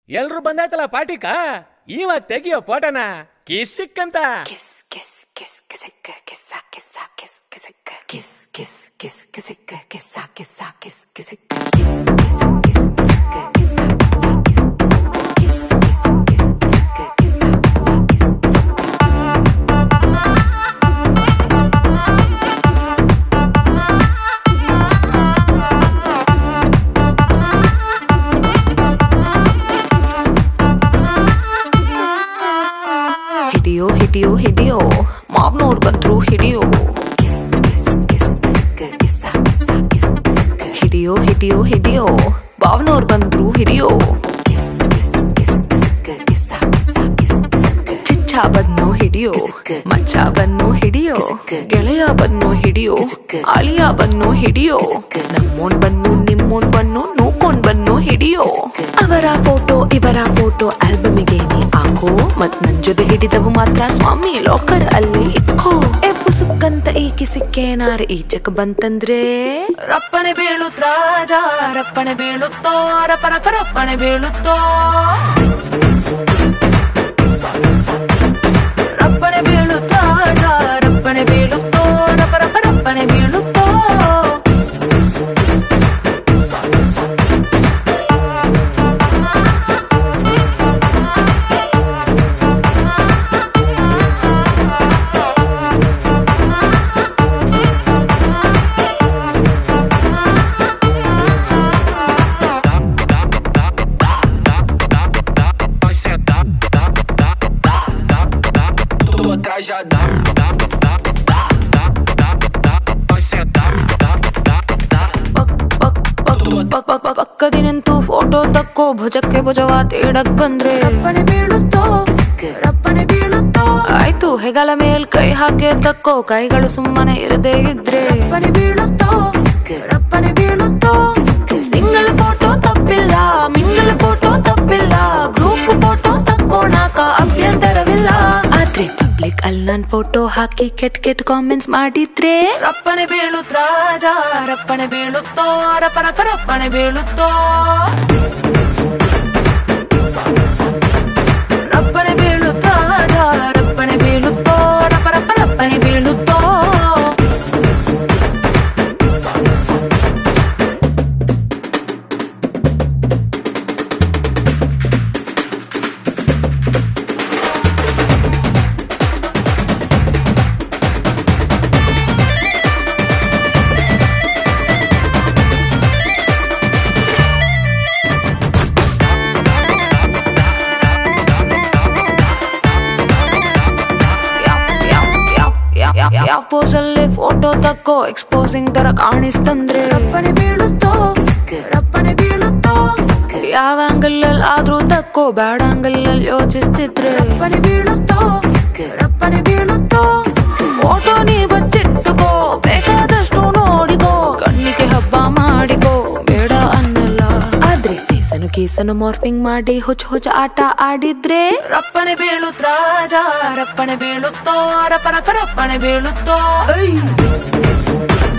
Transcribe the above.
ಎಲ್ರು ಬಂದಾಯ್ತಲ್ಲ ಪಾಟಿಕ ಇವಾಗ ತೆಗಿಯೋ ಫೋಟೋನ ಕಿಸಿಕ್ಕಂತ Kiss, kiss, kiss, kissicka, kissa, kissa, kiss, kissicka, kiss, kiss, kiss, kissicka, kissa, kissa, kiss, kissicka, kiss, kiss, kiss, kissicka, kissa, kissa, kiss, kissicka, kiss, kiss, kiss, kissicka, kissa, kissa, kiss, kissicka. ಹಿಡಿಯೋ ಹಿಡಿಯೋ ಹಿಡಿಯೋ ಮಾವ್ನೋರ್ ಬಂದ್ರು ಹಿಡಿಯೋ Kiss, kiss, kiss, kissicka, kissa, kissa, kiss, kissicka. ಹಿಡಿಯೋ ಹಿಡಿಯೋ ಹಿಡಿಯೋ ಬಾವ್ನೋರ್ ಬಂದ್ರು ಹಿಡಿಯೋ Kiss, kiss, kiss, kissicka, kissa, kissa, kiss, kissicka. ಚಿಚ್ಚ ಬನ್ನು ಹಿಡಿಯೋ ಕಿಸಕ್ಕೆ. ಮಚ್ಚ ಬನ್ನು ಹಿಡಿಯೋ ಕಿಸಕ್ಕೆ. ಗೆಳೆಯ ಬನ್ನು ಹಿಡಿಯೋ ಕಿಸಕ್ಕೆ. ಅಳಿಯ ಬನ್ನು ಹಿಡಿಯೋ ಕಿಸಕ್ಕೆ. ನಮ್ಮೋನ್ ಬನ್ನು ನಿಮ್ಮೋನ್ ಬನ್ನು ನೂಕೊಂಡ್ ಬನ್ನು ಹಿಡಿಯೋ ಕಿಸಕ್ಕೆ. ಅವರ ಫೋಟೋ ಇವರ ಫೋಟೋ ಆಲ್ಬಮಿಗೆ ನೀ ಹಾಕೋ ಮತ್ ನನ್ ಜೊತೆ ಹಿಡಿದವು ಮಾತ್ರ ಸ್ವಾಮಿ ಲಾಕರ್ ಅಲ್ಲಿ ಇಟ್ಕೋ ಎ ಪುಸುಕ್ಕಂತ ಈ ಕಿಸಿಕ್ಕೇನಾರ ಈಚಕ್ ಬಂತಂದ್ರೆ ರಪ್ಪನೆ ಬೀಳುತ್ತ ರಾಜ ರಪ್ಪನೆ ಬೀಳುತ್ತೋ ರಪರ ರಪ್ಪನೆ ಬೀಳುತ್ತೋ ರಪ್ಪನೆ ಬೀಳುತ್ತ ರಾಜ ರಪ್ಪನೆ ಬೀಳುತ್ತೋ ರಪರ ರಪ್ಪನೆ ಬೀಳುತ್ತೋ tua atrás já dá, dá, dá, dá, dá, dá, dá, vai sentar, dá, dá, dá. ಪಕ್ ಪಕ್ ಪಕ್ ಪಕ್ ಪಕ್ ಪಕ್ ಪಕ್ಕದಿ ನಿಂತು ಫೋಟೋ ತಕ್ಕೋ ಭುಜಕ್ಕೆ ಭುಜವ ತೇಡಕ್ ಬಂದ್ರೆ ರಪ್ಪನೆ ಬೀಳುತ್ತೋ ರಪ್ಪನೆ ಬೀಳುತ್ತೋ ಆಯ್ತು ಹೆಗಲ ಮೇಲ್ ಕೈ ಹಾಕಿ ತಕ್ಕೋ ಕೈಗಳು ಸುಮ್ಮನೆ ಇರದೇ ಇದ್ರೆ ರಪ್ಪನೆ ಬೀಳುತ್ತೋ ರಪ್ಪನೆ ಬೀಳುತ್ತೋ ಸಿಂಗಲ್ ಫೋಟೋ ತಪ್ಪಿಲ್ಲ ಮಿಂಗಲ್ ಫೋಟೋ ತಪ್ಪಿಲ್ಲ ಗ್ರೂಪ್ ಫೋಟೋ ತಕ್ಕೋಣಾಕ ಅಭ್ಯಂತರವಿಲ್ಲ ಆದ್ರೆ ಪಬ್ಲಿಕ್ ಅಲ್ಲಿ ನನ್ ಫೋಟೋ ಹಾಕಿ ಕೆಟ್ ಕೆಟ್ ಕಾಮೆಂಟ್ಸ್ ಮಾಡಿದ್ರೆ ರಪ್ಪನೆ ಬೀಳುತ್ತ ರಾಜ ರಪ್ಪನೆ ಬೀಳುತ್ತೋ ರಪ ರಪ ರಪ್ಪನೆ ಬೀಳುತ್ತೋ ರಪ್ಪನೆ ಬೀಳುತ್ತ ರಾಜ ರಪ್ಪನೆ ಬೀಳುತ್ತೋ ರಪ ರಪ ರಪ್ಪನೆ ಬೀಳುತ್ತೋ ಯಾವ ಪೋಸಲ್ಲಿ ಫೋಟೋ ತಕ್ಕೋ ಎಕ್ಸ್ಪೋಸಿಂಗ್ ತರ ಕಾಣಿಸ್ತಂದ್ರೆ ರಪ್ಪನೆ ಬೀಳುತ್ತೋ ರಪ್ಪನೆ ಬೀಳುತ್ತೋ ಯಾವ ಆಂಗಲ್ ಅಲ್ಲಿ ಆದ್ರೂ ತಕ್ಕೋ ಬ್ಯಾಡ ಆಂಗಲ್ ಅಲ್ಲಿ ಯೋಚಿಸ್ತಿದ್ರೆ ರಪ್ಪನೆ ಬೀಳುತ್ತೋ ರಪ್ಪನೆ ಬೀಳುತ್ತೋ ಫೋಟೋ ನೀ ಬಚ್ಚಿಟ್ಟುಕೋ ಬೇಕಾದಷ್ಟು ನೋಡಿಕೋ ಕಣ್ಣಿಗೆ ಹಬ್ಬ ಮಾಡಿಕೋ ಬೇಡ ಅನ್ನಲ್ಲ ಆದ್ರೆ ಫೇಸನು ಕೇಸನು ಮಾರ್ಫಿಂಗ್ ಮಾಡಿ ಹುಚ್ಚ ಹುಚ್ಚ ಆಟ ಆಡಿದ್ರೆ ರಪ್ಪನೆ ಬೀಳುತ್ತ ರಾಜ ರಪ್ಪನೆ ಬೀಳುತ್ತೋ ರಪ ರಪ ರಪ್ಪನೆ ಬೀಳುತ್ತೋ